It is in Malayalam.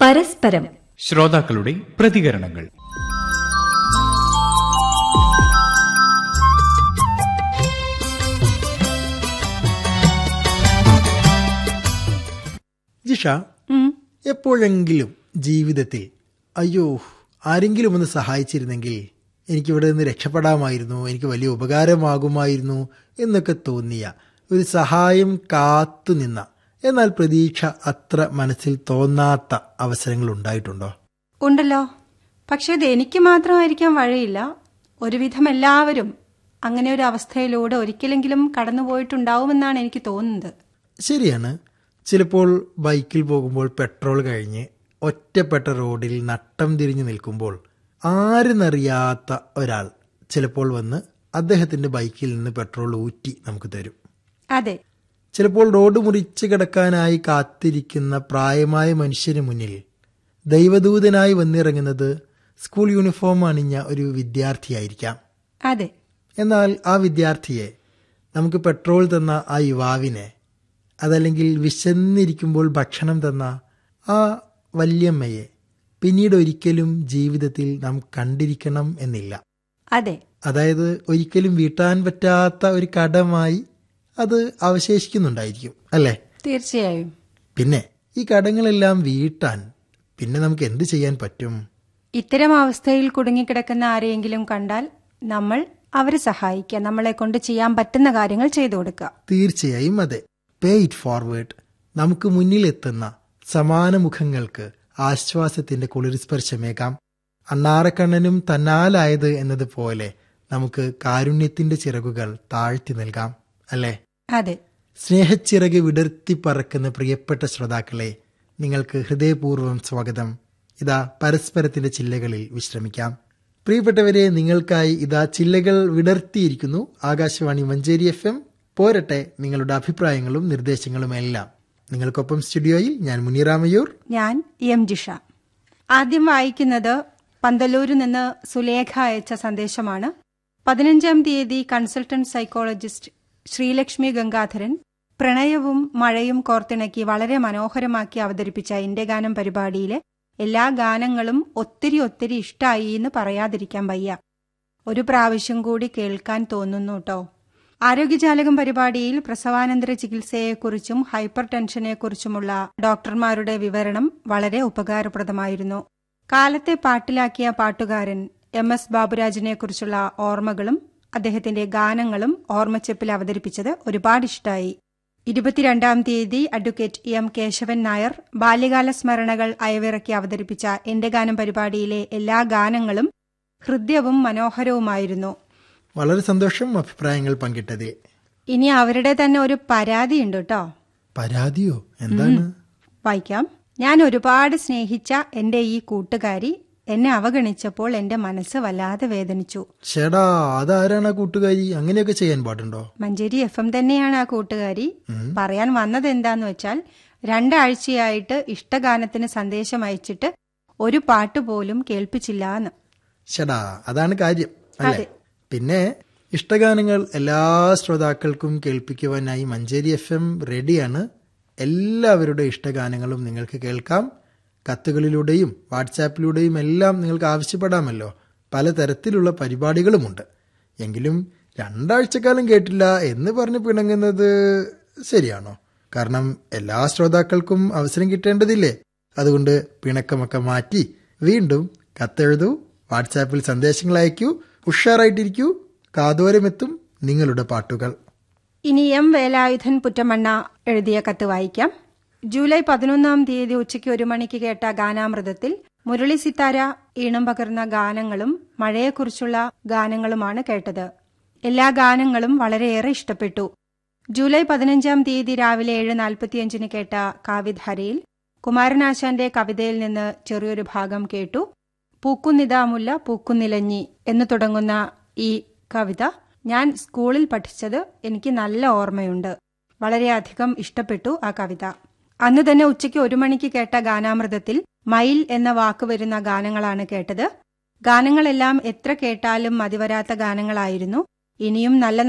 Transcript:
പരസ്പരം ശ്രോതാക്കളുടെ പ്രതികരണങ്ങൾ ജിഷ എപ്പോഴെങ്കിലും ജീവിതത്തിൽ അയ്യോ ആരെങ്കിലും ഒന്ന് സഹായിച്ചിരുന്നെങ്കിൽ എനിക്കിവിടെ നിന്ന് രക്ഷപ്പെടാമായിരുന്നു എനിക്ക് വലിയ ഉപകാരമാകുമായിരുന്നു എന്നൊക്കെ തോന്നിയ ഒരു സഹായം കാത്തു നിന്ന എന്നാൽ പ്രതീക്ഷ അത്ര മനസ്സിൽ തോന്നാത്ത അവസരങ്ങൾ ഉണ്ടായിട്ടുണ്ടോ ഉണ്ടല്ലോ പക്ഷെ ഇത് എനിക്ക് മാത്രമായിരിക്കാൻ വഴിയില്ല ഒരുവിധം എല്ലാവരും അങ്ങനെ ഒരു അവസ്ഥയിലൂടെ ഒരിക്കലെങ്കിലും കടന്നുപോയിട്ടുണ്ടാവുമെന്നാണ് എനിക്ക് തോന്നുന്നത് ശരിയാണ് ചിലപ്പോൾ ബൈക്കിൽ പോകുമ്പോൾ പെട്രോൾ കഴിഞ്ഞ് ഒറ്റപ്പെട്ട റോഡിൽ നട്ടം തിരിഞ്ഞു നിൽക്കുമ്പോൾ ആരെന്നറിയാത്ത ഒരാൾ ചിലപ്പോൾ വന്ന് അദ്ദേഹത്തിന്റെ ബൈക്കിൽ നിന്ന് പെട്രോൾ ഊറ്റി നമുക്ക് തരും അതെ ചിലപ്പോൾ റോഡ് മുറിച്ച് കിടക്കാനായി കാത്തിരിക്കുന്ന പ്രായമായ മനുഷ്യന് മുന്നിൽ ദൈവദൂതനായി വന്നിറങ്ങുന്നത് സ്കൂൾ യൂണിഫോം അണിഞ്ഞ ഒരു വിദ്യാർത്ഥിയായിരിക്കാം അതെ എന്നാൽ ആ വിദ്യാർത്ഥിയെ നമുക്ക് പെട്രോൾ തന്ന ആ യുവാവിനെ അതല്ലെങ്കിൽ വിശന്നിരിക്കുമ്പോൾ ഭക്ഷണം തന്ന ആ വല്യമ്മയെ പിന്നീട് ഒരിക്കലും ജീവിതത്തിൽ നാം കണ്ടിരിക്കണം എന്നില്ല അതെ അതായത് ഒരിക്കലും വീട്ടാൻ പറ്റാത്ത ഒരു കടമായി അത് അവശേഷിക്കുന്നുണ്ടായിരിക്കും അല്ലേ തീർച്ചയായും പിന്നെ ഈ കടങ്ങളെല്ലാം വീട്ടാൻ പിന്നെ നമുക്ക് എന്ത് ചെയ്യാൻ പറ്റും ഇത്തരം അവസ്ഥയിൽ കുടുങ്ങിക്കിടക്കുന്ന ആരെയെങ്കിലും കണ്ടാൽ നമ്മൾ അവരെ സഹായിക്കുക നമ്മളെ കൊണ്ട് ചെയ്യാൻ പറ്റുന്ന കാര്യങ്ങൾ ചെയ്തു കൊടുക്കുക തീർച്ചയായും അതെ പേ ഇറ്റ് ഫോർവേഡ് നമുക്ക് മുന്നിലെത്തുന്ന സമാന മുഖങ്ങൾക്ക് ആശ്വാസത്തിന്റെ കുളിർസ്പർശമേകാം അണ്ണാറക്കണ്ണനും തന്നാലായത് എന്നതുപോലെ നമുക്ക് കാരുണ്യത്തിന്റെ ചിറകുകൾ താഴ്ത്തി നൽകാം അല്ലേ അതെ സ്നേഹച്ചിറക് വിടർത്തി പറക്കുന്ന പ്രിയപ്പെട്ട ശ്രോതാക്കളെ നിങ്ങൾക്ക് ഹൃദയപൂർവ്വം സ്വാഗതം ഇതാ പരസ്പരത്തിന്റെ ചില്ലകളിൽ വിശ്രമിക്കാം പ്രിയപ്പെട്ടവരെ നിങ്ങൾക്കായി ഇതാ ചില്ലകൾ വിടർത്തിയിരിക്കുന്നു ആകാശവാണി മഞ്ചേരി എഫ് എം പോരട്ടെ നിങ്ങളുടെ അഭിപ്രായങ്ങളും നിർദ്ദേശങ്ങളും എല്ലാം നിങ്ങൾക്കൊപ്പം സ്റ്റുഡിയോയിൽ ഞാൻ മുനിറാമയൂർ ഞാൻ എം ജിഷ ആദ്യം വായിക്കുന്നത് പന്തലൂരിൽ നിന്ന് സുലേഖ അയച്ച സന്ദേശമാണ് പതിനഞ്ചാം തീയതി കൺസൾട്ടന്റ് സൈക്കോളജിസ്റ്റ് ശ്രീലക്ഷ്മി ഗംഗാധരൻ പ്രണയവും മഴയും കോർത്തിണക്കി വളരെ മനോഹരമാക്കി അവതരിപ്പിച്ച എന്റെ ഗാനം പരിപാടിയിലെ എല്ലാ ഗാനങ്ങളും ഒത്തിരി ഒത്തിരി ഇഷ്ടായി എന്ന് പറയാതിരിക്കാൻ വയ്യ ഒരു പ്രാവശ്യം കൂടി കേൾക്കാൻ തോന്നുന്നു കേട്ടോ ആരോഗ്യജാലകം പരിപാടിയിൽ പ്രസവാനന്തര ചികിത്സയെക്കുറിച്ചും ഹൈപ്പർ ടെൻഷനെക്കുറിച്ചുമുള്ള ഡോക്ടർമാരുടെ വിവരണം വളരെ ഉപകാരപ്രദമായിരുന്നു കാലത്തെ പാട്ടിലാക്കിയ പാട്ടുകാരൻ എം എസ് ബാബുരാജിനെക്കുറിച്ചുള്ള ഓർമ്മകളും അദ്ദേഹത്തിന്റെ ഗാനങ്ങളും ഓർമ്മച്ചെപ്പിൽ അവതരിപ്പിച്ചത് ഒരുപാട് ഇഷ്ടായി ഇരുപത്തിരണ്ടാം തീയതി അഡ്വക്കേറ്റ് എം കേശവൻ നായർ ബാല്യകാല സ്മരണകൾ അയവിറക്കി അവതരിപ്പിച്ച എന്റെ ഗാനം പരിപാടിയിലെ എല്ലാ ഗാനങ്ങളും ഹൃദ്യവും മനോഹരവുമായിരുന്നു വളരെ സന്തോഷം അഭിപ്രായങ്ങൾ പങ്കിട്ടതിൽ ഇനി അവരുടെ തന്നെ ഒരു പരാതിയുണ്ട് കേട്ടോ പരാതിയോ എന്താണ് വായിക്കാം ഞാൻ ഒരുപാട് സ്നേഹിച്ച എന്റെ ഈ കൂട്ടുകാരി എന്നെ അവഗണിച്ചപ്പോൾ എന്റെ മനസ്സ് വല്ലാതെ വേദനിച്ചു ചേടാ അതാരാണ് ആ കൂട്ടുകാരി അങ്ങനെയൊക്കെ ചെയ്യാൻ പാടുണ്ടോ മഞ്ചേരി എഫ് എം തന്നെയാണ് ആ കൂട്ടുകാരി പറയാൻ വന്നത് എന്താന്ന് വെച്ചാൽ രണ്ടാഴ്ചയായിട്ട് ഇഷ്ടഗാനത്തിന് സന്ദേശം അയച്ചിട്ട് ഒരു പാട്ട് പോലും കേൾപ്പിച്ചില്ല എന്ന് ചേടാ അതാണ് കാര്യം അല്ലേ അതെ. പിന്നെ ഇഷ്ടഗാനങ്ങൾ എല്ലാ ശ്രോതാക്കൾക്കും കേൾപ്പിക്കുവാനായി മഞ്ചേരി എഫ് എം റെഡിയാണ് എല്ലാവരുടെ ഇഷ്ടഗാനങ്ങളും നിങ്ങൾക്ക് കേൾക്കാം കത്തുകളിലൂടെയും വാട്സാപ്പിലൂടെയും എല്ലാം നിങ്ങൾക്ക് ആവശ്യപ്പെടാമല്ലോ പലതരത്തിലുള്ള പരിപാടികളുമുണ്ട് എങ്കിലും രണ്ടാഴ്ചക്കാലം കേട്ടില്ല എന്ന് പറഞ്ഞ് പിണങ്ങുന്നത് ശരിയാണോ കാരണം എല്ലാ ശ്രോതാക്കൾക്കും അവസരം കിട്ടേണ്ടതില്ലേ അതുകൊണ്ട് പിണക്കമൊക്കെ മാറ്റി വീണ്ടും കത്തെഴുതൂ വാട്സാപ്പിൽ സന്ദേശങ്ങൾ അയക്കൂ ഉഷാറായിട്ടിരിക്കൂ കാതോരമെത്തും നിങ്ങളുടെ പാട്ടുകൾ ഇനി എം വേലായുധൻ പുറ്റമണ്ണ എഴുതിയ കത്ത് വായിക്കാം ജൂലൈ പതിനൊന്നാം തീയതി ഉച്ചയ്ക്ക് ഒരു മണിക്ക് കേട്ട ഗാനാമൃതത്തിൽ മുരളി സിത്താര ഈണം പകർന്ന ഗാനങ്ങളും മഴയെക്കുറിച്ചുള്ള ഗാനങ്ങളുമാണ് കേട്ടത് എല്ലാ ഗാനങ്ങളും വളരെയേറെ ഇഷ്ടപ്പെട്ടു ജൂലൈ പതിനഞ്ചാം തീയതി രാവിലെ ഏഴ് നാൽപ്പത്തിയഞ്ചിന് കേട്ട കാവിധാരയിൽ കുമാരനാശാന്റെ കവിതയിൽ നിന്ന് ചെറിയൊരു ഭാഗം കേട്ടു പൂക്കുന്നിതാമുല്ല പൂക്കുന്നിലഞ്ഞി എന്ന് തുടങ്ങുന്ന ഈ കവിത ഞാൻ സ്കൂളിൽ പഠിച്ചത് എനിക്ക് നല്ല ഓർമ്മയുണ്ട് വളരെയധികം ഇഷ്ടപ്പെട്ടു ആ കവിത അന്ന് തന്നെ ഉച്ചയ്ക്ക് ഒരു മണിക്ക് കേട്ട ഗാനാമൃതത്തിൽ മയിൽ എന്ന വാക്ക് വരുന്ന ഗാനങ്ങളാണ് കേട്ടത് ഗാനങ്ങളെല്ലാം എത്ര കേട്ടാലും മതിവരാത്ത ഗാനങ്ങളായിരുന്നു ഇനിയും നല്ല